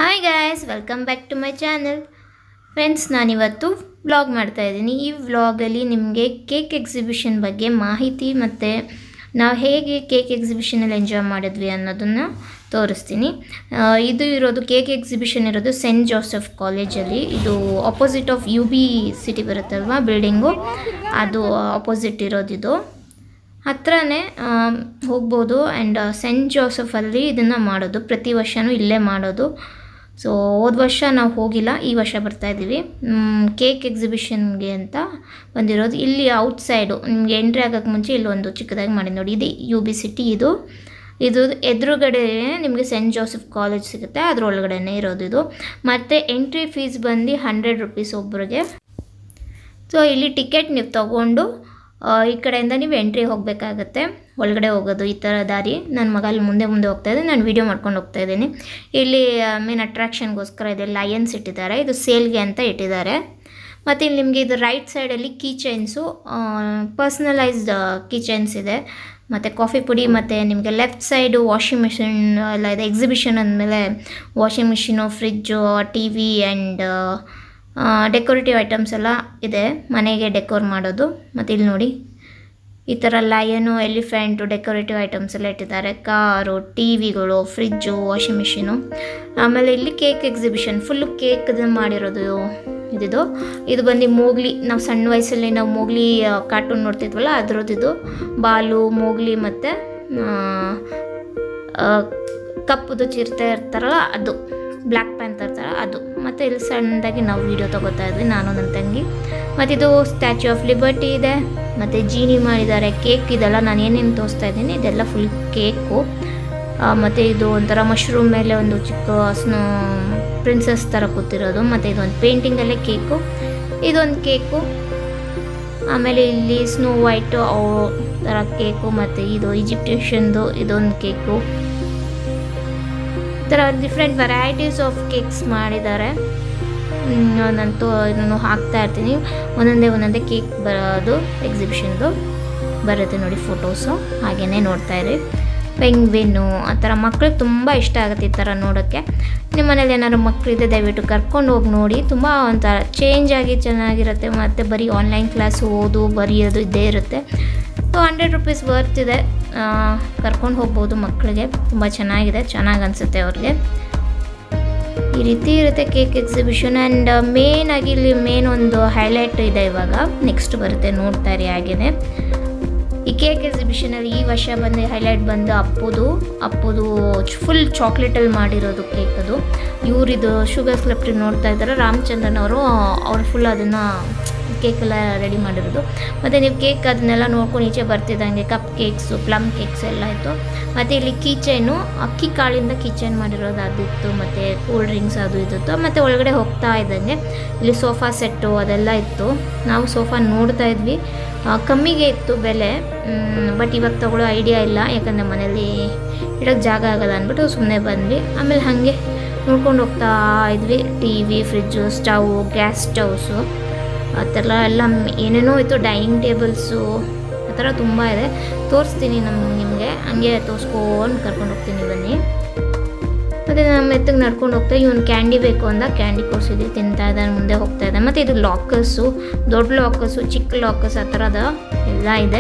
hi guys welcome back to my channel friends ನಾನಿವತ್ತು vlog ಮಾಡ್ತಾ ಇದ್ದೀನಿ ಈ ವ್ಲಾಗಲ್ಲಿ ನಿಮಗೆ ಕೇಕ್ ಎಕ್ಸಿಬಿಷನ್ ಬಗ್ಗೆ ಮಾಹಿತಿ ಮತ್ತು ನಾವು ಹೇಗೆ ಕೇಕ್ ಎಕ್ಸಿಬಿಷನಲ್ಲಿ ಎಂಜಾಯ್ ಮಾಡಿದ್ವಿ ಅನ್ನೋದನ್ನು ತೋರಿಸ್ತೀನಿ ಆ, ಇದು ಇರೋದು ಕೇಕ್ ಎಕ್ಸಿಬಿಷನ್ ಇರೋದು ಸೆಂಟ್ ಜೋಸೆಫ್ ಕಾಲೇಜಲ್ಲಿ ಇದು opposite of U B City ಬರುತ್ತಲ್ವಾ ಬಿಲ್ಡಿಂಗು ಅದು ಆಪೋಸಿಟ್ ಇರೋದಿದು ಹತ್ರನೇ ಆಮ್, ಹೋಗ್ಬೋದು ಆ್ಯಂಡ್ ಸೆಂಟ್ ಜೋಸಫಲ್ಲಿ ಇದನ್ನು ಮಾಡೋದು ಪ್ರತಿ ವರ್ಷವೂ ಇಲ್ಲೇ ಮಾಡೋದು ಸೊ ಹೋದ ವರ್ಷ ನಾವು ಹೋಗಿಲ್ಲ ಈ ವರ್ಷ ಬರ್ತಾ ಇದ್ದೀವಿ ಕೇಕ್ ಎಕ್ಸಿಬಿಷನ್ಗೆ ಅಂತ ಬಂದಿರೋದು ಇಲ್ಲಿ ಔಟ್ಸೈಡು ನಿಮಗೆ ಎಂಟ್ರಿ ಆಗೋಕ್ಕೆ ಮುಂಚೆ ಇಲ್ಲೊಂದು ಚಿಕ್ಕದಾಗಿ ಮಾಡಿ ನೋಡಿ ಇದು ಯು ಬಿ ಸಿಟಿ ಇದು ಇದು ಎದುರುಗಡೆ ನಿಮಗೆ ಸೆಂಟ್ ಜೋಸೆಫ್ ಕಾಲೇಜ್ ಸಿಗುತ್ತೆ ಅದರೊಳಗಡೆನೇ ಇರೋದು ಇದು ಮತ್ತು ಎಂಟ್ರಿ ಫೀಸ್ ಬಂದು ಹಂಡ್ರೆಡ್ ರುಪೀಸ್ ಒಬ್ಬರಿಗೆ ಸೊ ಇಲ್ಲಿ ಟಿಕೆಟ್ ನೀವು ತಗೊಂಡು ಆ, ಈ ಕಡೆಯಿಂದ ನೀವು ಎಂಟ್ರಿ ಹೋಗಬೇಕಾಗತ್ತೆ ಒಳಗಡೆ ಹೋಗೋದು ಈ ಥರ ದಾರಿ ನನ್ನ ಮಗ ಅಲ್ಲಿ ಮುಂದೆ ಮುಂದೆ ಹೋಗ್ತಾ ಇದೆ ನಾನು ವೀಡಿಯೋ ಮಾಡ್ಕೊಂಡು ಹೋಗ್ತಾ ಇದ್ದೀನಿ ಇಲ್ಲಿ ಮೇನ್ ಅಟ್ರಾಕ್ಷನ್ಗೋಸ್ಕರ ಇದೆ ಲಯನ್ಸ್ ಇಟ್ಟಿದ್ದಾರೆ ಇದು ಸೇಲ್ಗೆ ಅಂತ ಇಟ್ಟಿದ್ದಾರೆ ಮತ್ತು ಇಲ್ಲಿ ನಿಮಗೆ ಇದು ರೈಟ್ ಸೈಡಲ್ಲಿ key chains personalised key chains ಇದೆ ಮತ್ತು ಕಾಫಿ ಪುಡಿ ಮತ್ತು ನಿಮಗೆ ಲೆಫ್ಟ್ ಸೈಡು ವಾಷಿಂಗ್ ಮಿಷಿನ್ ಎಲ್ಲ ಇದೆ ಎಕ್ಸಿಬಿಷನ್ ಅಂದಮೇಲೆ washing machine fridge T V and decorative items ಎಲ್ಲ ಇದೆ ಮನೆಗೆ ಡೆಕೋರ್ ಮಾಡೋದು ಮತ್ತು ಇಲ್ಲಿ ನೋಡಿ ಈ ಥರ ಲಯನು ಎಲಿಫೆಂಟು ಡೆಕೋರೇಟಿವ್ ಐಟಮ್ಸ್ ಎಲ್ಲ ಇಟ್ಟಿದ್ದಾರೆ ಕಾರು ಟಿ ವಿಗಳು ಫ್ರಿಜ್ಜು ವಾಷಿಂಗ್ ಮಿಷಿನು ಆಮೇಲೆ ಇಲ್ಲಿ ಕೇಕ್ ಎಕ್ಸಿಬಿಷನ್ ಫುಲ್ಲು ಕೇಕ್ ಮಾಡಿರೋದು ಇದಿದು ಇದು ಬಂದು ಮೋಗ್ಲಿ ನಾವು ಸಣ್ಣ ವಯಸ್ಸಲ್ಲಿ ನಾವು ಮೋಗ್ಲಿ ಕಾರ್ಟೂನ್ ನೋಡ್ತಿದ್ವಲ್ಲ ಅದರದ್ದು ಇದು ಬಾಲು ಮೋಗ್ಲಿ ಮತ್ತು ಕಪ್ಪುದು ಚಿರತೆ ಇರ್ತಾರಲ್ಲ ಅದು ಬ್ಲ್ಯಾಕ್ ಪ್ಯಾಂತರ್ ಥರ ಅದು ಮತ್ತು ಇಲ್ಲಿ ಸಣ್ಣದಾಗಿ ನಾವು ವೀಡಿಯೋ ತೊಗೋತಾ ಇದ್ವಿ ನಾನು ನನ್ನ ತಂಗಿ ಮತ್ತು ಇದು ಸ್ಟ್ಯಾಚ್ಯೂ ಆಫ್ ಲಿಬರ್ಟಿ ಇದೆ ಮತ್ತು ಜೀನಿ ಮಾಡಿದ್ದಾರೆ ಕೇಕ್ ಇದೆಲ್ಲ ನಾನು ಏನೇನು ತೋರಿಸ್ತಾ ಇದ್ದೀನಿ ಇದೆಲ್ಲ ಫುಲ್ ಕೇಕು ಮತ್ತು ಇದು ಒಂಥರ ಮಶ್ರೂಮ್ ಮೇಲೆ ಒಂದು ಚಿಕ್ಕ ಸ್ನೋ ಪ್ರಿನ್ಸಸ್ ಥರ ಕೂತಿರೋದು ಮತ್ತು ಇದೊಂದು ಪೇಂಟಿಂಗಲ್ಲೇ ಕೇಕು ಇದೊಂದು ಕೇಕು ಆಮೇಲೆ ಇಲ್ಲಿ ಸ್ನೋ ವೈಟು ಥರ ಕೇಕು ಮತ್ತು ಇದು ಈಜಿಪ್ಟಿಷನ್ದು ಇದೊಂದು ಕೇಕು ಈ ಥರ ಡಿಫ್ರೆಂಟ್ ವೆರೈಟೀಸ್ ಆಫ್ ಕೇಕ್ಸ್ ಮಾಡಿದ್ದಾರೆ ನಾನಂತೂ ಇದನ್ನು ಹಾಕ್ತಾ ಇರ್ತೀನಿ ಒಂದೊಂದೇ ಒಂದೊಂದೇ ಕೇಕ್ ಬರೋದು ಎಕ್ಸಿಬಿಷನ್ದು ಬರುತ್ತೆ ನೋಡಿ ಫೋಟೋಸು ಹಾಗೆಯೇ ನೋಡ್ತಾ ಇರಿ ಪೆಂಗ್ವಿನ್ನು ಆ ಥರ ಮಕ್ಳಿಗೆ ತುಂಬ ಇಷ್ಟ ಆಗುತ್ತೆ ಈ ಥರ ನೋಡೋಕ್ಕೆ ನಿಮ್ಮ ಮನೇಲಿ ಏನಾದ್ರು ಮಕ್ಕಳಿದೆ ದಯವಿಟ್ಟು ಕರ್ಕೊಂಡು ಹೋಗಿ ನೋಡಿ ತುಂಬ ಒಂಥರ ಚೇಂಜ್ ಆಗಿ ಚೆನ್ನಾಗಿರುತ್ತೆ ಮತ್ತು ಬರೀ ಆನ್ಲೈನ್ ಕ್ಲಾಸ್ ಓದು ಬರೆಯೋದು ಇದ್ದೇ ಇರುತ್ತೆ ಸೊ ಹಂಡ್ರೆಡ್ ರುಪೀಸ್ ವರ್ತ್ ಇದೆ ಕರ್ಕೊಂಡು ಹೋಗ್ಬೋದು ಮಕ್ಕಳಿಗೆ ತುಂಬ ಚೆನ್ನಾಗಿದೆ ಚೆನ್ನಾಗಿ ಅನಿಸುತ್ತೆ ಅವ್ರಿಗೆ ಈ ರೀತಿ ಇರುತ್ತೆ ಕೇಕ್ ಎಕ್ಸಿಬಿಷನ್ ಆ್ಯಂಡ್ ಮೇನ್ ಆಗಿ ಇಲ್ಲಿ ಮೇನ್ ಒಂದು ಹೈಲೈಟ್ ಇದೆ ಇವಾಗ ನೆಕ್ಸ್ಟ್ ಬರುತ್ತೆ ನೋಡ್ತಾ ಇರಿ ಹಾಗೇನೆ ಈ ಕೇಕ್ ಎಕ್ಸಿಬಿಷನಲ್ಲಿ ಈ ವರ್ಷ ಬಂದು ಹೈಲೈಟ್ ಬಂದು ಅಪ್ಪುದು ಅಪ್ಪುದು ಫುಲ್ ಚಾಕ್ಲೇಟಲ್ಲಿ ಮಾಡಿರೋದು ಕೇಕ್ ಅದು ಇವರಿದು ಶುಗರ್ ಸ್ಲೆಪ್ರಿ ನೋಡ್ತಾ ಇದ್ದಾರೆ ರಾಮಚಂದ್ರನ್ ಅವರು ಅವ್ರು ಫುಲ್ ಅದನ್ನು ಕೇಕೆಲ್ಲ ರೆಡಿ ಮಾಡಿರೋದು ಮತ್ತು ನೀವು ಕೇಕ್ ಅದನ್ನೆಲ್ಲ ನೋಡ್ಕೊಂಡು ಈಚೆ ಬರ್ತಿದ್ದಂಗೆ ಕಪ್ ಕೇಕ್ಸು ಪ್ಲಮ್ ಕೇಕ್ಸ್ ಎಲ್ಲ ಇತ್ತು ಮತ್ತು ಇಲ್ಲಿ ಕೀಚೈನು ಅಕ್ಕಿ ಕಾಳಿಂದ ಕಿಚನ್ ಮಾಡಿರೋದು ಅದಿತ್ತು ಮತ್ತು ಕೂಲ್ ಡ್ರಿಂಕ್ಸ್ ಅದು ಇದಿತ್ತು ಮತ್ತು ಒಳಗಡೆ ಹೋಗ್ತಾ ಇದ್ದಂಗೆ ಇಲ್ಲಿ ಸೋಫಾ ಸೆಟ್ಟು ಅದೆಲ್ಲ ಇತ್ತು ನಾವು ಸೋಫಾ ನೋಡ್ತಾ ಇದ್ವಿ ಆ, ಕಮ್ಮಿಗೆ ಇತ್ತು ಬೆಲೆ ಬಟ್ ಇವಾಗ ತಗೊಳ್ಳೋ ಐಡಿಯಾ ಇಲ್ಲ ಯಾಕಂದರೆ ಮನೇಲಿ ಇಡೋಕ್ಕೆ ಜಾಗ ಆಗಲ್ಲ ಅಂದ್ಬಿಟ್ಟು ಸುಮ್ಮನೆ ಬಂದ್ವಿ ಆಮೇಲೆ ಹಾಗೆ ನೋಡ್ಕೊಂಡು ಹೋಗ್ತಾ ಇದ್ವಿ T V fridge stove gas stoves ಆ ಥರ ಎಲ್ಲ ಏನೇನೋ ಇತ್ತು ಡೈನಿಂಗ್ ಟೇಬಲ್ಸು ಆ ಥರ ತುಂಬ ಇದೆ ತೋರಿಸ್ತೀನಿ ನಮ್ಮ ನಿಮಗೆ ಹಂಗೆ ತೋರಿಸ್ಕೊಂಡು ಕರ್ಕೊಂಡು ಹೋಗ್ತೀನಿ ಬನ್ನಿ ಮತ್ತು ನಮ್ಮ ಮೆತ್ತಗೆ ನಡ್ಕೊಂಡು ಹೋಗ್ತಾ ಇವನು ಕ್ಯಾಂಡಿ ಬೇಕು ಅಂದ ಕ್ಯಾಂಡಿ ಕೊಡ್ಸಿದ್ವಿ ತಿಂತಾ ಇದ್ದಾನೆ ಮುಂದೆ ಹೋಗ್ತಾ ಇದ್ದಾನೆ ಮತ್ತು ಇದು ಲಾಕರ್ಸು ದೊಡ್ಡ ಲಾಕರ್ಸು ಚಿಕ್ಕ ಲಾಕರ್ಸ್ ಆ ಥರದ ಎಲ್ಲ ಇದೆ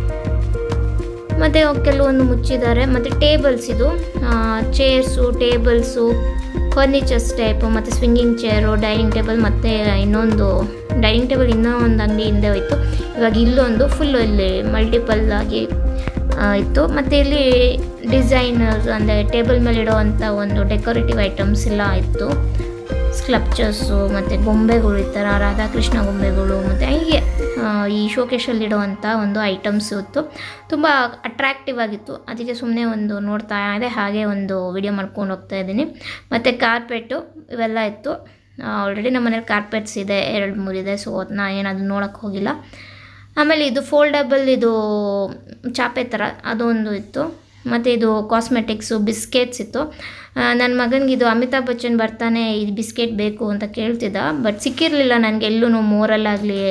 ಮತ್ತು ಕೆಲವೊಂದು ಮುಚ್ಚಿದ್ದಾರೆ ಮತ್ತು ಟೇಬಲ್ಸ್ ಇದು ಚೇರ್ಸು ಟೇಬಲ್ಸು ಫರ್ನಿಚರ್ಸ್ ಟೈಪು ಮತ್ತು ಸ್ವಿಂಗಿಂಗ್ ಚೇರು ಡೈನಿಂಗ್ ಟೇಬಲ್ ಮತ್ತು ಇನ್ನೊಂದು ಡೈನಿಂಗ್ ಟೇಬಲ್ ಇನ್ನೂ ಒಂದು ಅಂಗಡಿ ಹಿಂದೆ ಹೋಯ್ತು ಇವಾಗ ಇಲ್ಲೊಂದು ಫುಲ್ ಇಲ್ಲಿ ಮಲ್ಟಿಪಲ್ ಆಗಿ ಆ, ಇತ್ತು ಮತ್ತು ಇಲ್ಲಿ ಡಿಸೈನರ್ಸ್ ಅಂದರೆ ಟೇಬಲ್ ಮೇಲೆ ಇಡೋವಂಥ ಒಂದು ಡೆಕೋರೇಟಿವ್ ಐಟಮ್ಸ್ ಎಲ್ಲ ಇತ್ತು ಸ್ಕ್ಲಪ್ಚರ್ಸು ಮತ್ತು ಗೊಂಬೆಗಳು ಈ ಥರ ರಾಧಾಕೃಷ್ಣ ಗೊಂಬೆಗಳು ಮತ್ತು ಹೀಗೆ ಆ, ಈ ಶೋಕೇಶಲ್ಲಿ ಇಡುವಂಥ ಒಂದು ಐಟಮ್ಸ್ ಇತ್ತು ತುಂಬ ಅಟ್ರಾಕ್ಟಿವ್ ಆಗಿತ್ತು ಅದಕ್ಕೆ ಸುಮ್ಮನೆ ಒಂದು ನೋಡ್ತಾ ಇದೆ ಹಾಗೆ ಒಂದು ವಿಡಿಯೋ ಮಾಡ್ಕೊಂಡು ಹೋಗ್ತಾ ಇದ್ದೀನಿ ಮತ್ತು ಕಾರ್ಪೆಟ್ಟು ಇವೆಲ್ಲ ಇತ್ತು ಆಲ್ರೆಡಿ ನಮ್ಮ ಮನೇಲಿ ಕಾರ್ಪೆಟ್ಸ್ ಇದೆ ಎರಡು ಮೂರಿದೆ ಸೊ ಅದನ್ನ ಏನಾದರೂ ನೋಡೋಕ್ಕೆ ಹೋಗಿಲ್ಲ ಆಮೇಲೆ ಇದು ಫೋಲ್ಡಬಲ್ ಇದು ಚಾಪೆ ಥರ ಅದೊಂದು ಇತ್ತು ಮತ್ತು ಇದು ಕಾಸ್ಮೆಟಿಕ್ಸು ಬಿಸ್ಕೆಟ್ಸ್ ಇತ್ತು ನನ್ನ ಮಗನಿಗೆ ಇದು ಅಮಿತಾಬ್ ಬಚ್ಚನ್ ಬರ್ತಾನೆ ಇದು ಬಿಸ್ಕೆಟ್ ಬೇಕು ಅಂತ ಕೇಳ್ತಿದ್ದ ಬಟ್ ಸಿಕ್ಕಿರಲಿಲ್ಲ ನನಗೆ ಎಲ್ಲೂ ಮೋರಲ್ಲಾಗಲಿ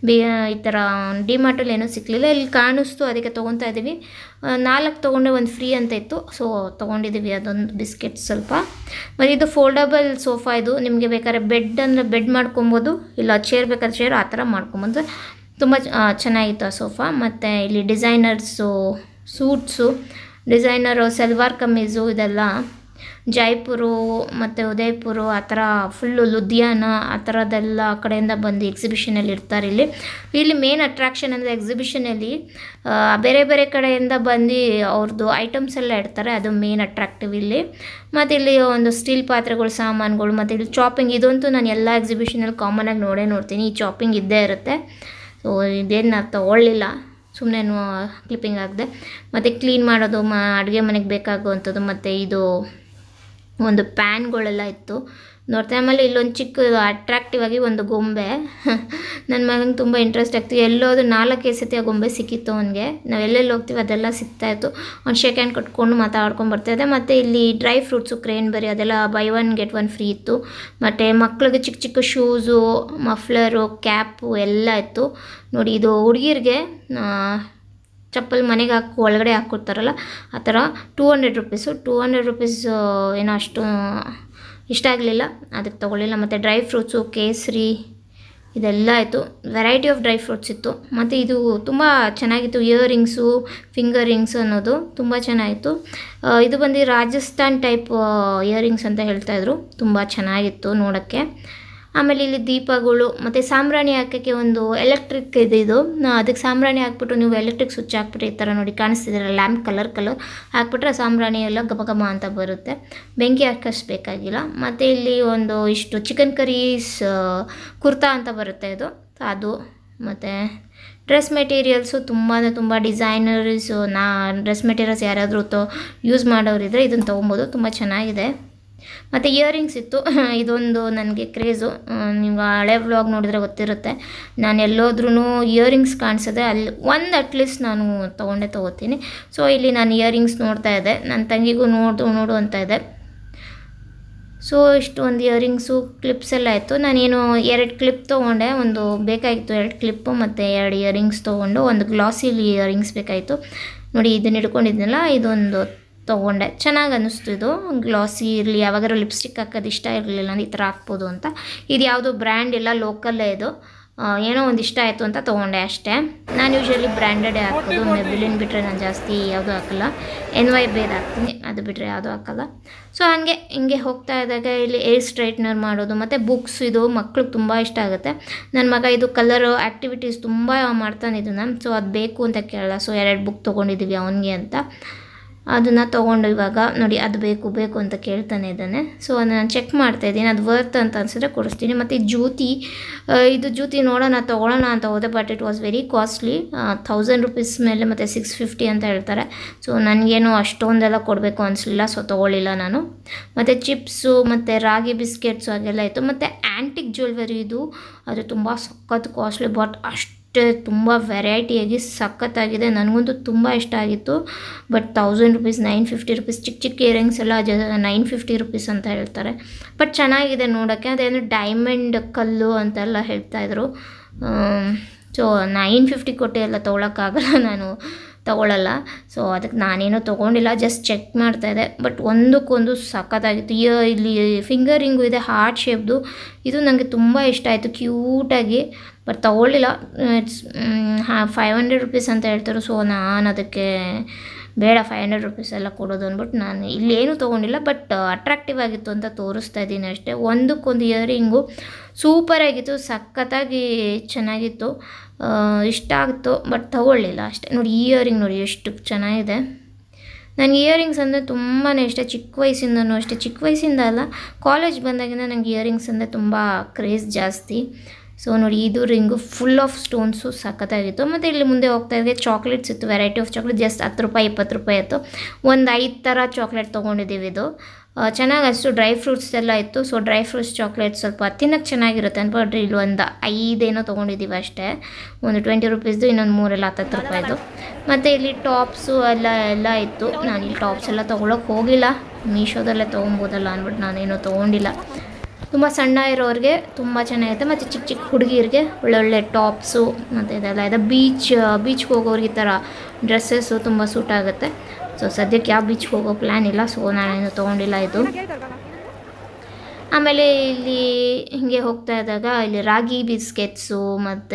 ಬಿ ಈ ಥರ ಡಿಮಾರ್ಟಲ್ಲಿ ಏನೂ ಸಿಕ್ಕಲಿಲ್ಲ ಇಲ್ಲಿ ಕಾಣಿಸ್ತು ಅದಕ್ಕೆ ತೊಗೊತಾ ಇದ್ದೀವಿ ನಾಲ್ಕು ತೊಗೊಂಡೆ ಒಂದು ಫ್ರೀ ಅಂತ ಇತ್ತು ಸೊ ತೊಗೊಂಡಿದ್ದೀವಿ ಅದೊಂದು ಬಿಸ್ಕೆಟ್ ಸ್ವಲ್ಪ ಮತ್ತು ಇದು ಫೋಲ್ಡಬಲ್ ಸೋಫಾ ಇದು ನಿಮಗೆ ಬೇಕಾದ್ರೆ ಬೆಡ್ ಅಂದರೆ ಬೆಡ್ ಮಾಡ್ಕೊಬೋದು ಇಲ್ಲ ಚೇರ್ ಬೇಕಾದ್ರೆ ಚೇರ್ ಆ ಥರ ಮಾಡ್ಕೊಬೋದು ತುಂಬ ಚೆನ್ನಾಗಿತ್ತು ಆ ಸೋಫಾ ಮತ್ತು ಇಲ್ಲಿ designers suits designer salwar kameez ಇದೆಲ್ಲ ಜೈಪುರು ಮತ್ತು ಉದಯಪುರ ಆ ಥರ ಫುಲ್ಲು ಲುಧಿಯಾನ ಆ ಥರದ್ದೆಲ್ಲ ಆ ಕಡೆಯಿಂದ ಬಂದು ಎಕ್ಸಿಬಿಷನಲ್ಲಿ ಇರ್ತಾರೆ ಇಲ್ಲಿ ಇಲ್ಲಿ ಮೇನ್ ಅಟ್ರಾಕ್ಷನ್ ಅಂದರೆ ಎಕ್ಸಿಬಿಷನಲ್ಲಿ ಬೇರೆ ಬೇರೆ ಕಡೆಯಿಂದ ಬಂದು ಅವ್ರದ್ದು ಐಟಮ್ಸ್ ಎಲ್ಲ ಇಡ್ತಾರೆ ಅದು ಮೇನ್ ಅಟ್ರಾಕ್ಟಿವ್ ಇಲ್ಲಿ ಮತ್ತು ಇಲ್ಲಿ ಒಂದು ಸ್ಟೀಲ್ ಪಾತ್ರೆಗಳು ಸಾಮಾನುಗಳು ಮತ್ತು ಇಲ್ಲಿ ಚಾಪಿಂಗ್ ಇದಂತೂ ನಾನು ಎಲ್ಲ ಎಕ್ಸಿಬಿಷನಲ್ಲಿ ಕಾಮನಾಗಿ ನೋಡೇ ನೋಡ್ತೀನಿ ಈ ಚಾಪಿಂಗ್ ಇದ್ದೇ ಇರುತ್ತೆ ಸೊ ಇದೇನು ನಾನು ತೊಗೊಳ್ಳಿಲ್ಲ ಸುಮ್ಮನೆ ಕ್ಲಿಪ್ಪಿಂಗ್ ಹಾಕಿದೆ ಮತ್ತು ಕ್ಲೀನ್ ಮಾಡೋದು ಮ ಅಡುಗೆ ಮನೆಗೆ ಬೇಕಾಗುವಂಥದ್ದು ಮತ್ತು ಇದು ಒಂದು ಪ್ಯಾನ್ಗಳೆಲ್ಲ ಇತ್ತು ನೋಡ್ತಾ ಆಮೇಲೆ ಇಲ್ಲೊಂದು ಚಿಕ್ಕ ಅಟ್ರಾಕ್ಟಿವ್ ಆಗಿ ಒಂದು ಗೊಂಬೆ ನನ್ನ ಮಗನಿಗೆ ತುಂಬ ಇಂಟ್ರೆಸ್ಟ್ ಆಗ್ತಿತ್ತು ಎಲ್ಲೋದು ನಾಲ್ಕೈದು ಸತಿ ಆ ಗೊಂಬೆ ಸಿಕ್ಕಿತ್ತು ಅವನಿಗೆ ನಾವು ಎಲ್ಲೆಲ್ಲಿ ಹೋಗ್ತೀವಿ ಅದೆಲ್ಲ ಸಿಗ್ತಾಯಿತ್ತು ಅವ್ನು ಶೇಕ್ ಹ್ಯಾಂಡ್ ಕಟ್ಕೊಂಡು ಮಾತಾಡ್ಕೊಂಡು ಬರ್ತಾಯಿದ್ದೆ ಮತ್ತು ಇಲ್ಲಿ ಡ್ರೈ ಫ್ರೂಟ್ಸು ಕ್ರೇನ್ ಬರಿ ಅದೆಲ್ಲ buy one get one free ಇತ್ತು ಮತ್ತು ಮಕ್ಳಿಗೆ ಚಿಕ್ಕ ಚಿಕ್ಕ ಶೂಸು ಮಫ್ಲರು ಕ್ಯಾಪು ಎಲ್ಲ ಇತ್ತು ನೋಡಿ ಇದು ಹುಡುಗಿರಿಗೆ ಚಪ್ಪಲ್ ಮನೆಗೆ ಹಾಕಿ ಒಳಗಡೆ ಹಾಕ್ಕೊಡ್ತಾರಲ್ಲ ಆ ಥರ two hundred rupees two hundred rupees ಏನೋ ಅಷ್ಟು ಇಷ್ಟ ಆಗಲಿಲ್ಲ ಅದಕ್ಕೆ ತೊಗೊಳ್ಳಿಲ್ಲ ಮತ್ತು ಡ್ರೈ ಫ್ರೂಟ್ಸು ಕೇಸರಿ ಇದೆಲ್ಲ ಆಯಿತು ವೆರೈಟಿ ಆಫ್ ಡ್ರೈ ಫ್ರೂಟ್ಸ್ ಇತ್ತು ಮತ್ತು ಇದು ತುಂಬ ಚೆನ್ನಾಗಿತ್ತು ಇಯರಿಂಗ್ಸು ಫಿಂಗರ್ ರಿಂಗ್ಸ್ ಅನ್ನೋದು ತುಂಬ ಚೆನ್ನಾಗಿತ್ತು ಆ, ಇದು ಬಂದು ರಾಜಸ್ಥಾನ್ ಟೈಪ್ ಇಯರಿಂಗ್ಸ್ ಅಂತ ಹೇಳ್ತಾಯಿದ್ರು ತುಂಬ ಚೆನ್ನಾಗಿತ್ತು ನೋಡೋಕ್ಕೆ ಆಮೇಲೆ ಇಲ್ಲಿ ದೀಪಗಳು ಮತ್ತು ಸಾಂಬ್ರಾಣಿ ಹಾಕೋಕ್ಕೆ ಒಂದು ಎಲೆಕ್ಟ್ರಿಕ್ ಇದೆ ಇದು ನಾ- ಅದಕ್ಕೆ ಸಾಂಬ್ರಾಣಿ ಹಾಕ್ಬಿಟ್ಟು ನೀವು ಎಲೆಕ್ಟ್ರಿಕ್ ಸ್ವಿಚ್ ಹಾಕ್ಬಿಟ್ಟು ಈ ಥರ ನೋಡಿ ಕಾಣಿಸ್ತಿದ್ದೀರ ಲ್ಯಾಂಪ್ ಕಲರ್ ಕಲರ್ ಹಾಕ್ಬಿಟ್ರೆ ಸಾಂಬ್ರಾಣಿ ಎಲ್ಲ ಗಮ ಗಮ ಅಂತ ಬರುತ್ತೆ ಬೆಂಕಿ ಹಾಕಿಸ್ಬೇಕಾಗಿಲ್ಲ ಮತ್ತು ಇಲ್ಲಿ ಒಂದು ಇಷ್ಟು ಚಿಕನ್ ಕರೀಸ್ ಕುರ್ತಾ ಅಂತ ಬರುತ್ತೆ ಇದು ಅದು ಮತ್ತು ಡ್ರೆಸ್ ಮೆಟೀರಿಯಲ್ಸು ತುಂಬ ತುಂಬ ಡಿಸೈನರ್ಸು ನಾ ಡ್ರೆಸ್ ಮೆಟೀರಿಯಲ್ಸ್ ಯಾರಾದರೂ ತೊ ಯೂಸ್ ಮಾಡೋರಿದ್ರೆ ಇದನ್ನು ತೊಗೊಬೋದು ತುಂಬ ಚೆನ್ನಾಗಿದೆ ಮತ್ತು ಇಯರಿಂಗ್ಸ್ ಇತ್ತು ಇದೊಂದು ನನಗೆ ಕ್ರೇಜು ನೀವು ಹಳೆ ವ್ಲಾಗ್ ನೋಡಿದ್ರೆ ಗೊತ್ತಿರುತ್ತೆ ನಾನು ಎಲ್ಲೋದ್ರೂ ಇಯರಿಂಗ್ಸ್ ಕಾಣಿಸಿದ್ರೆ ಅಲ್ಲಿ ಒಂದು ಅಟ್ಲೀಸ್ಟ್ ನಾನು ತೊಗೊಂಡೇ ತೊಗೋತೀನಿ ಸೊ ಇಲ್ಲಿ ನಾನು ಇಯರಿಂಗ್ಸ್ ನೋಡ್ತಾ ಇದ್ದೆ ನನ್ನ ತಂಗಿಗೂ ನೋಡು ನೋಡು ಅಂತ ಇದೆ ಸೊ ಇಷ್ಟು ಒಂದು ಇಯರಿಂಗ್ಸು ಕ್ಲಿಪ್ಸ್ ಎಲ್ಲ ಇತ್ತು ನಾನೇನು ಎರಡು ಕ್ಲಿಪ್ ತೊಗೊಂಡೆ ಒಂದು ಬೇಕಾಗಿತ್ತು ಎರಡು ಕ್ಲಿಪ್ಪು ಮತ್ತು ಎರಡು ಇಯರಿಂಗ್ಸ್ ತೊಗೊಂಡು ಒಂದು ಗ್ಲಾಸಿಲಿ ಇಯರಿಂಗ್ಸ್ ಬೇಕಾಯಿತು ನೋಡಿ ಇದನ್ನ ಹಿಡ್ಕೊಂಡಿದ್ನಲ್ಲ ಇದೊಂದು ತೊಗೊಂಡೆ ಚೆನ್ನಾಗಿ ಅನ್ನಿಸ್ತು ಇದು ಗ್ಲಾಸಿ ಇರಲಿ ಯಾವಾಗಾದ್ರೂ ಲಿಪ್ಸ್ಟಿಕ್ ಹಾಕೋದು ಇಷ್ಟ ಇರಲಿಲ್ಲ ಅಂದ್ರೆ ಈ ಥರ ಹಾಕ್ಬೋದು ಅಂತ ಇದು ಯಾವುದೋ ಬ್ರ್ಯಾಂಡ್ ಇಲ್ಲ ಲೋಕಲ್ಲೇ ಇದು ಆ, ಏನೋ ಒಂದು ಇಷ್ಟ ಆಯಿತು ಅಂತ ತೊಗೊಂಡೆ ಅಷ್ಟೇ ನಾನು ಯೂಶ್ವಲಿ ಬ್ರ್ಯಾಂಡೆಡೇ ಹಾಕೋದು ಮೆಬಿಲಿನ್ ಬಿಟ್ಟರೆ ನಾನು ಜಾಸ್ತಿ ಯಾವುದೂ ಹಾಕಲ್ಲ ಎನ್ ವೈ ಬೇರೆ ಹಾಕ್ತೀನಿ ಅದು ಬಿಟ್ಟರೆ ಯಾವುದೂ ಹಾಕಲ್ಲ ಸೊ ಹಾಗೆ ಹಿಂಗೆ ಹೋಗ್ತಾ ಇದ್ದಾಗ ಇಲ್ಲಿ ಏರ್ ಸ್ಟ್ರೈಟ್ನರ್ ಮಾಡೋದು ಮತ್ತು ಬುಕ್ಸ್ ಇದು ಮಕ್ಳಿಗೆ ತುಂಬ ಇಷ್ಟ ಆಗುತ್ತೆ ನನ್ನ ಮಗ ಇದು ಕಲರ್ ಆ್ಯಕ್ಟಿವಿಟೀಸ್ ತುಂಬ ಮಾಡ್ತಾನೆ ಇದನ್ನು ಸೊ ಅದು ಬೇಕು ಅಂತ ಕೇಳಲ್ಲ ಸೊ ಎರಡು ಬುಕ್ ತೊಗೊಂಡಿದ್ದೀವಿ ಅವನಿಗೆ ಅಂತ ಅದನ್ನು ತೊಗೊಂಡು ಇವಾಗ ನೋಡಿ ಅದು ಬೇಕು ಬೇಕು ಅಂತ ಕೇಳ್ತಾನೆ ಇದ್ದಾನೆ ಸೊ ನಾನು ಚೆಕ್ ಮಾಡ್ತಾ ಇದ್ದೀನಿ ಅದು ವರ್ತ್ ಅಂತ ಅನ್ಸಿದ್ರೆ ಕೊಡಿಸ್ತೀನಿ ಮತ್ತು ಈ ಜ್ಯೂತಿ ಆ, ಇದು ಜ್ಯೂತಿ ನೋಡೋಣ ತೊಗೊಳ್ಳೋಣ ಅಂತ ಹೋದೆ but it was very costly thousand rupees ಮೇಲೆ ಮತ್ತು ಸಿಕ್ಸ್ ಫಿಫ್ಟಿ ಅಂತ ಹೇಳ್ತಾರೆ ಸೊ ನನಗೇನು ಅಷ್ಟೊಂದೆಲ್ಲ ಕೊಡಬೇಕು ಅನಿಸ್ಲಿಲ್ಲ ಸೊ ತೊಗೊಳ್ಳಿಲ್ಲ ನಾನು ಮತ್ತು ಚಿಪ್ಸು ಮತ್ತು ರಾಗಿ ಬಿಸ್ಕೆಟ್ಸು ಹಾಗೆಲ್ಲ ಇತ್ತು ಮತ್ತು ಆ್ಯಂಟಿಕ್ ಜ್ಯುವೆಲ್ರಿ ಇದು ಅದು ತುಂಬ ಸಖತ್ ಕಾಸ್ಟ್ಲಿ ಬಟ್ ಅಷ್ಟೇ ತುಂಬ ವೆರೈಟಿಯಾಗಿ ಸಖತ್ತಾಗಿದೆ ನನಗಂತೂ ತುಂಬ ಇಷ್ಟ ಆಗಿತ್ತು but thousand rupees nine fifty rupees ಚಿಕ್ಕ ಚಿಕ್ಕ ಇಯರಿಂಗ್ಸ್ ಎಲ್ಲ ಜ ನೈನ್ ಫಿಫ್ಟಿ ರುಪೀಸ್ ಅಂತ ಹೇಳ್ತಾರೆ ಬಟ್ ಚೆನ್ನಾಗಿದೆ ನೋಡೋಕ್ಕೆ ಅದೇನು ಡೈಮಂಡ್ ಕಲ್ಲು ಅಂತೆಲ್ಲ ಹೇಳ್ತಾಯಿದ್ರು ಸೊ ನೈನ್ ಫಿಫ್ಟಿ ಕೊಟ್ಟು ಎಲ್ಲ ತೊಗೊಳಕ್ಕಾಗಲ್ಲ ನಾನು ತೊಗೊಳಲ್ಲ ಸೊ ಅದಕ್ಕೆ ನಾನೇನೂ ತೊಗೊಂಡಿಲ್ಲ ಜಸ್ಟ್ ಚೆಕ್ ಮಾಡ್ತಾಯಿದ್ದೆ ಬಟ್ ಒಂದಕ್ಕೊಂದು ಸಖತ್ತಾಗಿತ್ತು ಇಯ ಇಲ್ಲಿ ಫಿಂಗರಿಂಗು ಇದೆ ಹಾರ್ಟ್ ಶೇಪ್ದು ಇದು ನನಗೆ ತುಂಬ ಇಷ್ಟ ಆಯಿತು ಕ್ಯೂಟಾಗಿ ಬಟ್ ತೊಗೊಳ್ಳಿಲ್ಲ ಇಟ್ಸ್ ಹಾಂ ಫೈವ್ ಹಂಡ್ರೆಡ್ ರುಪೀಸ್ ಅಂತ ಹೇಳ್ತಾರೆ ಸೊ ನಾನು ಅದಕ್ಕೆ ಬೇಡ ಫೈವ್ ಹಂಡ್ರೆಡ್ ರುಪೀಸ್ ಎಲ್ಲ ಕೊಡೋದು ಅಂದ್ಬಿಟ್ಟು ನಾನು ಇಲ್ಲೇನೂ ತೊಗೊಂಡಿಲ್ಲ ಬಟ್ ಅಟ್ರಾಕ್ಟಿವ್ ಆಗಿತ್ತು ಅಂತ ತೋರಿಸ್ತಾ ಇದ್ದೀನಿ ಅಷ್ಟೇ ಒಂದಕ್ಕೊಂದು ಇಯರಿಂಗು ಸೂಪರಾಗಿತ್ತು ಸಖತ್ತಾಗಿ ಚೆನ್ನಾಗಿತ್ತು ಆ, ಇಷ್ಟ ಆಗಿತ್ತು ಬಟ್ ತೊಗೊಳ್ಳಿಲ್ಲ ಅಷ್ಟೇ ನೋಡಿ ಇಯರಿಂಗ್ ನೋಡಿ ಎಷ್ಟು ಚೆನ್ನಾಗಿದೆ ನನಗೆ ಇಯರಿಂಗ್ಸ್ ಅಂದರೆ ತುಂಬಾ ಇಷ್ಟ ಚಿಕ್ಕ ವಯಸ್ಸಿಂದನೂ ಅಷ್ಟೇ ಚಿಕ್ಕ ವಯಸ್ಸಿಂದ ಅಲ್ಲ ಕಾಲೇಜ್ ಬಂದಾಗಿಂದ ನನಗೆ ಇಯರಿಂಗ್ಸ್ ಅಂದರೆ ತುಂಬ ಕ್ರೇಜ್ ಜಾಸ್ತಿ ಸೊ ನೋಡಿ ಇದು ರಿಂಗು ಫುಲ್ ಆಫ್ ಸ್ಟೋನ್ಸು ಸಖತ್ತಾಗಿತ್ತು ಮತ್ತು ಇಲ್ಲಿ ಮುಂದೆ ಹೋಗ್ತಾ ಇದ್ದೆ ಚಾಕ್ಲೇಟ್ಸ್ ಇತ್ತು ವೆರೈಟಿ ಆಫ್ ಚಾಕ್ಲೇಟ್ ಜಸ್ಟ್ ಹತ್ತು ರೂಪಾಯಿ ಇಪ್ಪತ್ತು ರೂಪಾಯಿ ಇತ್ತು ಒಂದು ಐದು ಥರ ಚಾಕ್ಲೇಟ್ ತೊಗೊಂಡಿದ್ದೀವಿ ಇದು ಆ, ಚೆನ್ನಾಗಿ ಅಷ್ಟು ಡ್ರೈ ಫ್ರೂಟ್ಸ್ ಎಲ್ಲ ಇತ್ತು ಸೊ ಡ್ರೈ ಫ್ರೂಟ್ಸ್ ಚಾಕ್ಲೇಟ್ ಸ್ವಲ್ಪ ತಿನ್ನಕ್ಕೆ ಚೆನ್ನಾಗಿರುತ್ತೆ ಅನ್ಬಿಟ್ರೆ ಇಲ್ಲಿ ಒಂದು ಐದೇನೋ ತೊಗೊಂಡಿದ್ದೀವಿ ಅಷ್ಟೇ ಒಂದು ಟ್ವೆಂಟಿ ರುಪೀಸ್ದು ಇನ್ನೊಂದು ಮೂರೆಲ್ಲ ಹತ್ತತ್ತು ರೂಪಾಯಿದು ಮತ್ತು ಇಲ್ಲಿ ಟಾಪ್ಸು ಎಲ್ಲ ಎಲ್ಲ ಇತ್ತು ನಾನು ಇಲ್ಲಿ ಟಾಪ್ಸ್ ಎಲ್ಲ ತೊಗೊಳಕ್ಕೆ ಹೋಗಿಲ್ಲ ಮೀಶೋದಲ್ಲೇ ತೊಗೊಬೋದಲ್ಲ ಅಂದ್ಬಿಟ್ಟು ನಾನೇನು ತೊಗೊಂಡಿಲ್ಲ ತುಂಬ ಸಣ್ಣ ಇರೋರಿಗೆ ತುಂಬ ಚೆನ್ನಾಗಿರುತ್ತೆ ಮತ್ತು ಚಿಕ್ಕ ಚಿಕ್ಕ ಹುಡುಗಿರಿಗೆ ಒಳ್ಳೊಳ್ಳೆ ಟಾಪ್ಸು ಮತ್ತು ಇದೆಲ್ಲ ಇದೆ ಬೀಚ್ ಬೀಚ್ಗೆ ಹೋಗೋರಿಗೆ ಈ ಥರ ಡ್ರೆಸ್ಸಸ್ಸು ತುಂಬ ಸೂಟ್ ಆಗುತ್ತೆ ಸೊ ಸದ್ಯಕ್ಕೆ ಯಾವ ಬೀಚ್ಗೆ ಹೋಗೋ ಪ್ಲ್ಯಾನ್ ಇಲ್ಲ ಸೊ ನಾನೇನು ತೊಗೊಂಡಿಲ್ಲ ಇದು ಆಮೇಲೆ ಇಲ್ಲಿ ಹಿಂಗೆ ಹೋಗ್ತಾ ಇದ್ದಾಗ ಇಲ್ಲಿ ರಾಗಿ ಬಿಸ್ಕೆಟ್ಸು ಮತ್ತು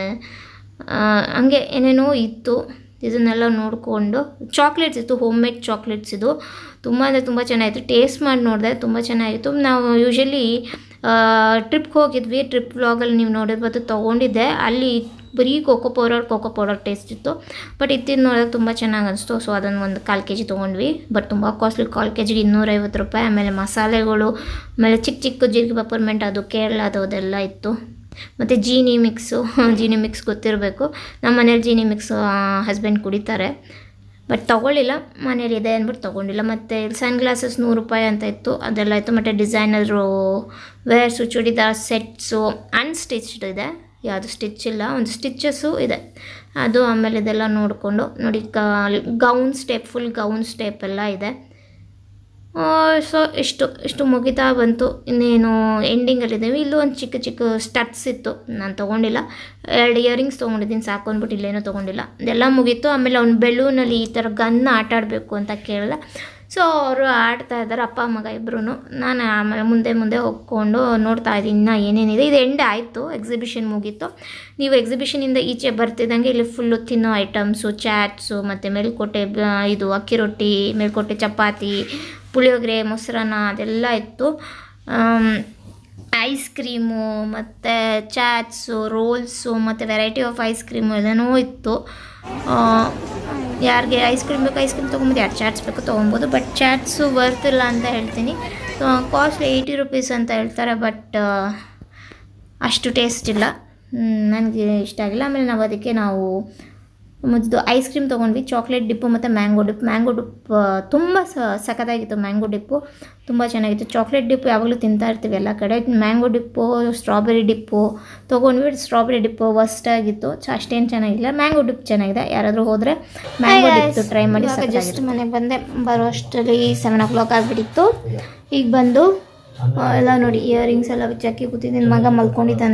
ಹಂಗೆ ಏನೇನೋ ಇತ್ತು ಇದನ್ನೆಲ್ಲ ನೋಡಿಕೊಂಡು ಚಾಕ್ಲೇಟ್ಸ್ ಇತ್ತು ಹೋಮ್ ಮೇಡ್ ಚಾಕ್ಲೇಟ್ಸ್ ಇದು ತುಂಬ ಅಂದರೆ ತುಂಬ ಚೆನ್ನಾಗಿತ್ತು ಟೇಸ್ಟ್ ಮಾಡಿ ನೋಡಿದೆ ತುಂಬ ಚೆನ್ನಾಗಿತ್ತು ನಾವು ಯೂಶಲಿ ಟ್ರಿಪ್ಗೆ ಹೋಗಿದ್ವಿ ಟ್ರಿಪ್ ವ್ಲಾಗಲ್ಲಿ ನೀವು ನೋಡಿರ್ಬೋದು ತೊಗೊಂಡಿದ್ದೆ ಅಲ್ಲಿ ಬರೀ cocoa powder cocoa powder taste ಇತ್ತು ಬಟ್ ಇತ್ತಿದ್ದು ನೋಡೋಕೆ ತುಂಬ ಚೆನ್ನಾಗಿ ಅನಿಸ್ತು ಸೊ ಅದನ್ನು ಒಂದು ಕಾಲು ಕೆ ಜಿ ತೊಗೊಂಡ್ವಿ ಬಟ್ ತುಂಬ ಕಾಸ್ಟ್ಲಿ ಕಾಲು ಕೆ ಜಿಗೆ ಇನ್ನೂರೈವತ್ತು ರೂಪಾಯಿ ಆಮೇಲೆ ಮಸಾಲೆಗಳು ಆಮೇಲೆ ಚಿಕ್ಕ ಚಿಕ್ಕ ಜೀರಿಗೆ ಪಪ್ಪರ್ಮೆಂಟ್ ಅದು ಕೇರಳದು ಅದೆಲ್ಲ ಇತ್ತು ಮತ್ತು ಜೀನಿ ಮಿಕ್ಸು ಜೀನಿ ಮಿಕ್ಸ್ ಗೊತ್ತಿರಬೇಕು ನಮ್ಮ ಮನೇಲಿ ಜೀನಿ ಮಿಕ್ಸ್ ಹಸ್ಬೆಂಡ್ ಕುಡಿತಾರೆ ಬಟ್ ತೊಗೊಳ್ಳಿಲ್ಲ ಮನೇಲಿ ಇದೆ ಅಂದ್ಬಿಟ್ಟು ತೊಗೊಂಡಿಲ್ಲ ಮತ್ತು ಸನ್ ಗ್ಲಾಸಸ್ ನೂರು ರೂಪಾಯಿ ಅಂತ ಇತ್ತು ಅದೆಲ್ಲ ಇತ್ತು ಮತ್ತು designer wears churidar sets unstitched ಇದೆ ಯಾವುದು ಸ್ಟಿಚ್ ಇಲ್ಲ ಒಂದು ಸ್ಟಿಚಸ್ಸು ಇದೆ ಅದು ಆಮೇಲೆ ಇದೆಲ್ಲ ನೋಡಿಕೊಂಡು ನೋಡಿ gown step full gown step ಎಲ್ಲ ಇದೆ ಸೊ ಇಷ್ಟು ಇಷ್ಟು ಮುಗಿತಾ ಬಂತು ಇನ್ನೇನು ಎಂಡಿಂಗಲ್ಲಿದ್ದೀವಿ ಇಲ್ಲೂ ಒಂದು ಚಿಕ್ಕ ಚಿಕ್ಕ ಸ್ಟಟ್ಸ್ ಇತ್ತು ನಾನು ತೊಗೊಂಡಿಲ್ಲ ಎರಡು ಇಯರಿಂಗ್ಸ್ ತೊಗೊಂಡಿದ್ದೀನಿ ಸಾಕು ಅಂದ್ಬಿಟ್ಟು ಇಲ್ಲೇನೂ ತೊಗೊಂಡಿಲ್ಲ ಇದೆಲ್ಲ ಮುಗೀತು ಆಮೇಲೆ ಅವ್ನು ಬೆಲೂನಲ್ಲಿ ಈ ಥರ ಗನ್ನ ಆಟ ಆಡಬೇಕು ಅಂತ ಕೇಳಿದೆ ಸೊ ಅವರು ಆಡ್ತಾ ಇದ್ದಾರೆ ಅಪ್ಪ ಮಗ ಇಬ್ಬರು ನಾನು ಆಮೇಲೆ ಮುಂದೆ ಮುಂದೆ ಹೋಗ್ಕೊಂಡು ನೋಡ್ತಾ ಇದ್ದೀನಿ ಇನ್ನೂ ಏನೇನಿದೆ ಇದು ಎಂಡ್ ಆಯಿತು ಎಕ್ಸಿಬಿಷನ್ ಮುಗೀತು ನೀವು ಎಕ್ಸಿಬಿಷನಿಂದ ಈಚೆ ಬರ್ತಿದ್ದಂಗೆ ಇಲ್ಲಿ ಫುಲ್ಲು ತಿನ್ನೋ ಐಟಮ್ಸು ಚಾಟ್ಸು ಮತ್ತು ಮೇಲ್ಕೋಟೆ ಬ- ಇದು ಅಕ್ಕಿ ರೊಟ್ಟಿ ಮೇಲ್ಕೋಟೆ ಚಪಾತಿ ಪುಳಿಯೋಗರೆ ಮೊಸರನ್ನ ಅದೆಲ್ಲ ಇತ್ತು ಐಸ್ ಕ್ರೀಮು ಮತ್ತು ಚಾಟ್ಸು ರೋಲ್ಸು ಮತ್ತು ವೆರೈಟಿ ಆಫ್ ಐಸ್ ಕ್ರೀಮು ಎಲ್ಲನೂ ಇತ್ತು ಆ, ಯಾರಿಗೆ ಐಸ್ ಕ್ರೀಮ್ ಬೇಕು ಐಸ್ ಕ್ರೀಮ್ ತೊಗೊಬೋದು ಯಾರು ಚಾಟ್ಸ್ ಬೇಕು ತೊಗೊಬೋದು ಬಟ್ ಚಾಟ್ಸು ವರ್ತ್ ಇಲ್ಲ ಅಂತ ಹೇಳ್ತೀನಿ ಕಾಸ್ಟ್ ಏಯ್ಟಿ ರುಪೀಸ್ ಅಂತ ಹೇಳ್ತಾರೆ ಬಟ್ ಅಷ್ಟು ಟೇಸ್ಟ್ ಇಲ್ಲ ನನಗೆ ಇಷ್ಟ ಆಗಿಲ್ಲ ಆಮೇಲೆ ನಾವು ಅದಕ್ಕೆ ನಾವು ಮುದ್ದು ಐಸ್ ಕ್ರೀಮ್ ತೊಗೊಂಡ್ವಿ ಚಾಕ್ಲೇಟ್ ಡಿಪ್ಪು ಮತ್ತು ಮ್ಯಾಂಗೋ ಡಿಪ್ ಮ್ಯಾಂಗೋ ಡಿಪ್ ತುಂಬ ಸಖತ್ತಾಗಿತ್ತು ಮ್ಯಾಂಗೋ ಡಿಪ್ಪು ತುಂಬ ಚೆನ್ನಾಗಿತ್ತು ಚಾಕ್ಲೇಟ್ ಡಿಪ್ ಯಾವಾಗಲೂ ತಿಂತಾ ಇರ್ತೀವಿ ಎಲ್ಲ ಕಡೆ ಮ್ಯಾಂಗೋ ಡಿಪ್ಪು ಸ್ಟ್ರಾಬೆರಿ ಡಿಪ್ಪು ತೊಗೊಂಡ್ವಿ ಸ್ಟ್ರಾಬೆರಿ ಡಿಪ್ಪು ಆಗಿತ್ತು ಚ ಅಷ್ಟೇನು ಚೆನ್ನಾಗಿಲ್ಲ ಮ್ಯಾಂಗೋ ಡಿಪ್ ಚೆನ್ನಾಗಿದೆ ಯಾರಾದರೂ ಹೋದರೆ ಮ್ಯಾಂಗೋ ಡಿಪ್ ಟ್ರೈ ಮಾಡಿ ಜಸ್ಟ್ ಮನೆಗೆ ಬಂದೆ ಬರೋ ಅಷ್ಟರಲ್ಲಿ ಸೆವೆನ್ ಓ ಕ್ಲಾಕ್ ಆಗಿಬಿಟ್ಟಿತ್ತು ಈಗ ಬಂದು ಆ, ಎಲ್ಲ ನೋಡಿ ಇಯರಿಂಗ್ಸ್ ಎಲ್ಲ ಬಿಚ್ಚಾಕಿ ಕೂತಿದ್ದೀನಿ ಮಗ ಮಲ್ಕೊಂಡಿದ್ದಾನೆ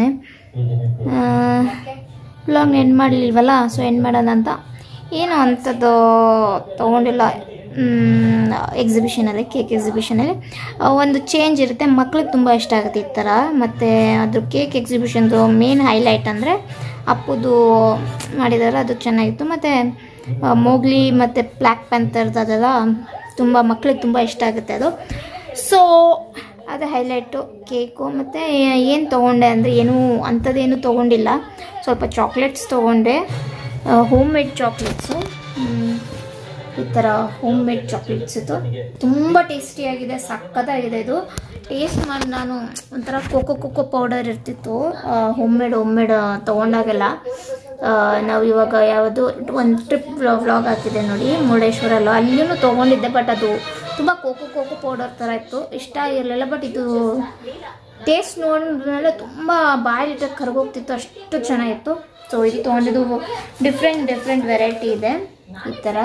ವ್ಲಾಗ್ ಎಂಡ್ ಮಾಡಲಿಲ್ವಲ್ಲ ಸೊ ಎಂಡ್ ಮಾಡೋಣ ಅಂತ ಏನು ಅಂಥದ್ದು ತೊಗೊಂಡಿಲ್ಲ ಎಕ್ಸಿಬಿಷನಲ್ಲಿ ಕೇಕ್ ಎಕ್ಸಿಬಿಷನಲ್ಲಿ ಒಂದು ಚೇಂಜ್ ಇರುತ್ತೆ ಮಕ್ಳಿಗೆ ತುಂಬ ಇಷ್ಟ ಆಗುತ್ತೆ ಈ ಥರ ಮತ್ತು ಅದ್ರ ಕೇಕ್ ಎಕ್ಸಿಬಿಷನ್ದು ಮೇನ್ ಹೈಲೈಟ್ ಅಂದರೆ ಅಪ್ಪುದು ಮಾಡಿದ್ದಾರೆ ಅದು ಚೆನ್ನಾಗಿತ್ತು ಮತ್ತು ಮೋಗ್ಲಿ ಮತ್ತು ಬ್ಲ್ಯಾಕ್ ಪ್ಯಾಂಥರ್ದು ಅದೆಲ್ಲ ತುಂಬ ಮಕ್ಳಿಗೆ ತುಂಬ ಇಷ್ಟ ಆಗುತ್ತೆ ಅದು ಸೊ ಅದು ಹೈಲೈಟು ಕೇಕು ಮತ್ತು ಏನು ತೊಗೊಂಡೆ ಅಂದರೆ ಏನೂ ಅಂಥದ್ದೇನು ತೊಗೊಂಡಿಲ್ಲ ಸ್ವಲ್ಪ ಚಾಕ್ಲೇಟ್ಸ್ ತೊಗೊಂಡೆ ಹೋಮ್ ಮೇಡ್ ಚಾಕ್ಲೇಟ್ಸು ಈ ಥರ ಹೋಮ್ ಮೇಡ್ ಚಾಕ್ಲೇಟ್ಸ್ ಇತ್ತು ತುಂಬ ಟೇಸ್ಟಿಯಾಗಿದೆ ಸಕ್ಕತ್ತಾಗಿದೆ ಇದು ಟೇಸ್ಟ್ ಮಾಡಿ ನಾನು ಒಂಥರ ಕೋಕೋ ಕೋಕೋ ಪೌಡರ್ ಇರ್ತಿತ್ತು ಹೋಮ್ ಮೇಡ್ ಹೋಮ್ ಮೇಡ್ ತೊಗೊಂಡಾಗೆಲ್ಲ ಆ, ನಾವು ಇವಾಗ ಯಾವುದು ಒಂದು ಟ್ರಿಪ್ ವ್ಲಾಗ್ ಹಾಕಿದೆ ನೋಡಿ ಮುರುಡೇಶ್ವರಲ್ಲೂ ಅಲ್ಲಿಯೂ ತೊಗೊಂಡಿದ್ದೆ ಬಟ್ ಅದು ತುಂಬ ಕೋಕೋ ಕೋಕೋ ಪೌಡರ್ ಥರ ಇತ್ತು ಇಷ್ಟ ಆಗಿರಲಿಲ್ಲ ಬಟ್ ಇದು ಟೇಸ್ಟ್ ನೋಡಿದ್ಮೇಲೆ ತುಂಬ ಬಾಯಿಲಿಟ್ಟು ಕರ್ಗೋಗ್ತಿತ್ತು ಅಷ್ಟು ಚೆನ್ನಾಗಿತ್ತು ಸೊ ಇದು ತೊಗೊಂಡಿದ್ದು ಡಿಫ್ರೆಂಟ್ ಡಿಫ್ರೆಂಟ್ ವೆರೈಟಿ ಇದೆ ಈ ಥರ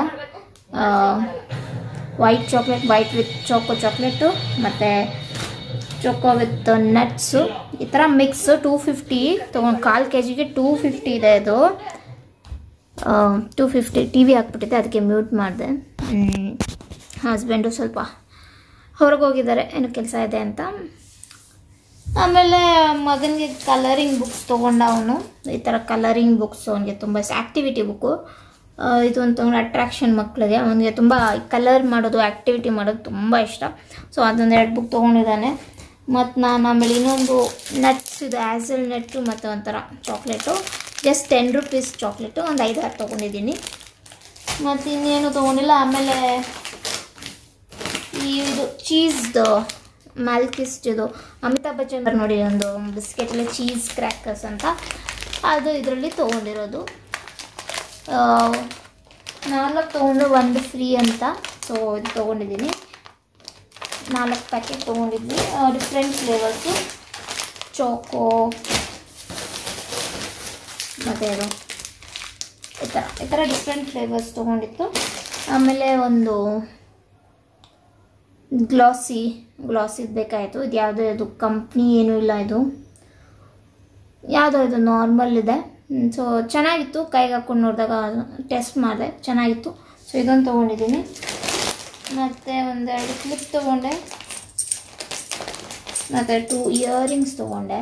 white chocolate white with choco chocolate ಮತ್ತು ಚೊಕೋ ವಿತ್ ನಟ್ಸು ಈ ಥರ ಮಿಕ್ಸ್ ಟೂ ಫಿಫ್ಟಿ ತೊಗೊಂಡು ಕಾಲು ಕೆ ಜಿಗೆ ಟೂ ಫಿಫ್ಟಿ ಇದೆ ಇದು ಟೂ ಫಿಫ್ಟಿ ಟಿ ವಿ ಹಾಕ್ಬಿಟ್ಟಿದ್ದೆ ಅದಕ್ಕೆ ಮ್ಯೂಟ್ ಮಾಡಿದೆ ಹಸ್ಬೆಂಡು ಸ್ವಲ್ಪ ಹೊರಗೆ ಹೋಗಿದ್ದಾರೆ ಏನೋ ಕೆಲಸ ಇದೆ ಅಂತ ಆಮೇಲೆ ಮಗನಿಗೆ ಕಲರಿಂಗ್ ಬುಕ್ಸ್ ತೊಗೊಂಡ ಅವನು ಈ ಥರ ಕಲರಿಂಗ್ ಬುಕ್ಸ್ ಅವನಿಗೆ ತುಂಬ ಆ್ಯಕ್ಟಿವಿಟಿ ಬುಕ್ಕು ಇದು ಒಂದು ತೊಗೊಂಡು ಅಟ್ರಾಕ್ಷನ್ ಮಕ್ಕಳಿಗೆ ಅವನಿಗೆ ತುಂಬ ಕಲರ್ ಮಾಡೋದು ಆ್ಯಕ್ಟಿವಿಟಿ ಮಾಡೋದು ತುಂಬ ಇಷ್ಟ ಸೊ ಅದೊಂದು ಎರಡು ಬುಕ್ ತೊಗೊಂಡಿದ್ದಾನೆ ಮತ್ತು ನಾನು ಆಮೇಲೆ ಇನ್ನೊಂದು ನಟ್ಸ್ ಇದು ಆ್ಯಸಲ್ ನಟ್ಟು ಮತ್ತು ಒಂಥರ chocolate just ten rupees chocolate ಒಂದು ಐದು ಆರು ತೊಗೊಂಡಿದ್ದೀನಿ ಮತ್ತು ಇನ್ನೇನು ತೊಗೊಂಡಿಲ್ಲ ಆಮೇಲೆ ಈ ಇದು ಚೀಸ್ದು ಮ್ಯಾಲ್ಕಿಸ್ಟ್ ಇದು ಅಮಿತಾಬ್ ಬಚ್ಚನ್ ಅವ್ರು ನೋಡಿ ಒಂದು ಬಿಸ್ಕೆಟಲ್ಲಿ ಚೀಸ್ ಕ್ರ್ಯಾಕರ್ಸ್ ಅಂತ ಅದು ಇದರಲ್ಲಿ ತೊಗೊಂಡಿರೋದು ಆ, ನಾಲ್ಕು ತೊಗೊಂಡು ಒಂದು ಫ್ರೀ ಅಂತ ಸೊ ಇದು ತೊಗೊಂಡಿದ್ದೀನಿ ನಾಲ್ಕು ಪ್ಯಾಕೆಟ್ ತೊಗೊಂಡಿದ್ವಿ ಡಿಫ್ರೆಂಟ್ ಫ್ಲೇವರ್ಸು ಚೋಕೋ ಮತ್ತು ಅದು ಈ ಥರ ಈ ಥರ ಡಿಫ್ರೆಂಟ್ ಫ್ಲೇವರ್ಸ್ ತೊಗೊಂಡಿತ್ತು ಆಮೇಲೆ ಒಂದು ಗ್ಲಾಸಿ ಗ್ಲಾಸಿದು ಬೇಕಾಯಿತು ಇದು ಯಾವುದೋ ಇದು ಕಂಪ್ನಿ ಏನೂ ಇಲ್ಲ ಇದು ಯಾವುದೋ ಇದು ನಾರ್ಮಲ್ ಇದೆ ಸೊ ಚೆನ್ನಾಗಿತ್ತು ಕೈಗೆ ಹಾಕ್ಕೊಂಡು ನೋಡಿದಾಗ ಟೆಸ್ಟ್ ಮಾಡಿದೆ ಚೆನ್ನಾಗಿತ್ತು ಸೊ ಇದೊಂದು ತೊಗೊಂಡಿದ್ದೀನಿ ಮತ್ತು ಒಂದೆರಡು ಕ್ಲಿಪ್ ತೊಗೊಂಡೆ ಮತ್ತು ಟೂ ಇಯರಿಂಗ್ಸ್ ತೊಗೊಂಡೆ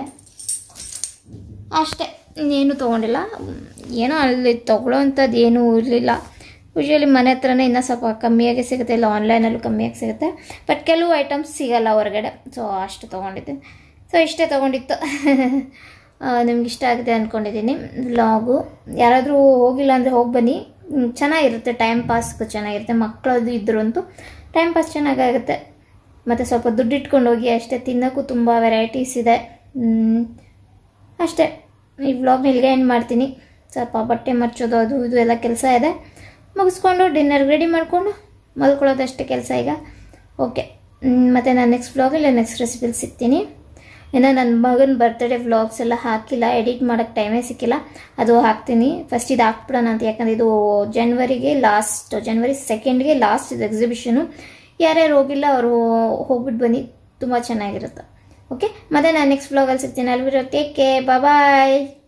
ಅಷ್ಟೇ ಇನ್ನೇನು ತೊಗೊಂಡಿಲ್ಲ ಏನೋ ಅಲ್ಲಿ ತೊಗೊಳ್ಳೋವಂಥದ್ದು ಏನೂ ಇರಲಿಲ್ಲ ಯೂಶ್ವಲಿ ಮನೆ ಹತ್ರನೇ ಇನ್ನೂ ಸ್ವಲ್ಪ ಕಮ್ಮಿಯಾಗಿ ಸಿಗುತ್ತೆ ಇಲ್ಲ ಆನ್ಲೈನಲ್ಲೂ ಕಮ್ಮಿಯಾಗಿ ಸಿಗುತ್ತೆ ಬಟ್ ಕೆಲವು ಐಟಮ್ಸ್ ಸಿಗಲ್ಲ ಹೊರಗಡೆ ಸೊ ಅಷ್ಟು ತೊಗೊಂಡಿದ್ದೆ ಸೊ ಇಷ್ಟೇ ತೊಗೊಂಡಿತ್ತು ನಿಮ್ಗೆ ಇಷ್ಟ ಆಗಿದೆ ಅಂದ್ಕೊಂಡಿದ್ದೀನಿ ವ್ಲಾಗು ಯಾರಾದರೂ ಹೋಗಿಲ್ಲ ಅಂದರೆ ಹೋಗಿ ಬನ್ನಿ ಹ್ಮ್, ಚೆನ್ನಾಗಿರುತ್ತೆ ಟೈಮ್ ಪಾಸ್ಗೂ ಚೆನ್ನಾಗಿರುತ್ತೆ ಮಕ್ಕಳದು ಇದ್ರು ಅಂತೂ ಟೈಮ್ ಪಾಸ್ ಚೆನ್ನಾಗಾಗುತ್ತೆ ಮತ್ತು ಸ್ವಲ್ಪ ದುಡ್ಡು ಇಟ್ಕೊಂಡು ಹೋಗಿ ಅಷ್ಟೇ ತಿನ್ನೋಕ್ಕೂ ತುಂಬ ವೆರೈಟೀಸ್ ಇದೆ ಹ್ಮ್, ಅಷ್ಟೇ ಈ ವ್ಲಾಗ್ನ ಇಲ್ಲಿಗೆ ಎಂಡ್ ಮಾಡ್ತೀನಿ ಸ್ವಲ್ಪ ಬಟ್ಟೆ ಮರ್ಚೋದು ಅದು ಇದು ಎಲ್ಲ ಕೆಲಸ ಇದೆ ಮುಗಿಸ್ಕೊಂಡು ಡಿನ್ನರ್ ರೆಡಿ ಮಾಡಿಕೊಂಡು ಮಲ್ಕೊಳ್ಳೋದಷ್ಟೇ ಕೆಲಸ ಈಗ ಓಕೆ ಮತ್ತು ನಾನು ನೆಕ್ಸ್ಟ್ ವ್ಲಾಗಲ್ಲಿ ನೆಕ್ಸ್ಟ್ ರೆಸಿಪಿಲಿ ಸಿಗ್ತೀನಿ ಇನ್ನು ನನ್ನ ಮಗನ ಬರ್ತ್ಡೇ ವ್ಲಾಗ್ಸ್ ಎಲ್ಲ ಹಾಕಿಲ್ಲ ಎಡಿಟ್ ಮಾಡೋಕ್ಕೆ ಟೈಮೇ ಸಿಕ್ಕಿಲ್ಲ ಅದು ಹಾಕ್ತೀನಿ ಫಸ್ಟ್ ಇದು ಹಾಕ್ಬಿಡೋಣ ಅಂತ ಯಾಕಂದರೆ ಇದು ಜನ್ವರಿಗೆ ಲಾಸ್ಟ್ ಜನ್ವರಿ ಸೆಕೆಂಡ್ಗೆ ಲಾಸ್ಟ್ ಇದು ಎಕ್ಸಿಬಿಷನು ಯಾರ್ಯಾರು ಹೋಗಿಲ್ಲ ಅವರು ಹೋಗ್ಬಿಟ್ಟು ಬನ್ನಿ ತುಂಬ ಚೆನ್ನಾಗಿರುತ್ತೆ ಓಕೆ ಮತ್ತೆ ನಾನು ನೆಕ್ಸ್ಟ್ ವ್ಲಾಗಲ್ಲಿ ಸಿಗ್ತೀನಿ ಅಲ್ವಿರೋ ಟೇಕ್ ಕೇ ಬಾಯ್